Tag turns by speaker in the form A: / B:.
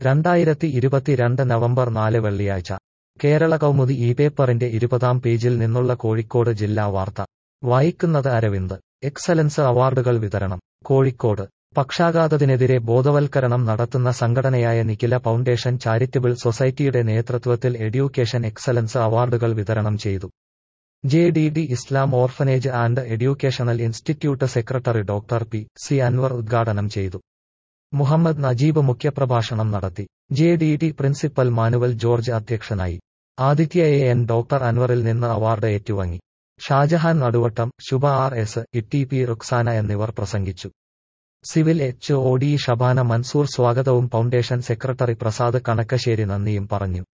A: രണ്ടായിരത്തി ഇരുപത്തിരണ്ട് നവംബർ നാല് വെള്ളിയാഴ്ച കേരള കൗമുദി ഈ പേപ്പറിന്റെ ഇരുപതാം പേജിൽ നിന്നുള്ള കോഴിക്കോട് ജില്ലാ വാർത്ത വായിക്കുന്നത് അരവിന്ദ് എക്സലൻസ് അവാർഡുകൾ വിതരണം കോഴിക്കോട് പക്ഷാഘാതത്തിനെതിരെ ബോധവൽക്കരണം നടത്തുന്ന സംഘടനയായ നിഖില ഫൗണ്ടേഷൻ ചാരിറ്റബിൾ സൊസൈറ്റിയുടെ നേതൃത്വത്തിൽ എഡ്യൂക്കേഷൻ എക്സലൻസ് അവാർഡുകൾ വിതരണം ചെയ്തു J D D Islam orphanage and educational institute secretary doctor P C Anvar ഉദ്ഘാടനം ചെയ്തു മുഹമ്മദ് നജീബ് മുഖ്യപ്രഭാഷണം നടത്തി J D D principal Manuel George അധ്യക്ഷനായി ആദിത്യ എ എൻ ഡോക്ടർ അൻവറിൽ നിന്ന് അവാർഡ് ഏറ്റുവാങ്ങി Shahjahan Naduvattam Shubha R S Itty P Ruksana എന്നിവർ പ്രസംഗിച്ചു civil H O D Shabana Mansoor സ്വാഗതവും ഫൗണ്ടേഷൻ സെക്രട്ടറി പ്രസാദ് കണക്കശ്ശേരി നന്ദിയും പറഞ്ഞു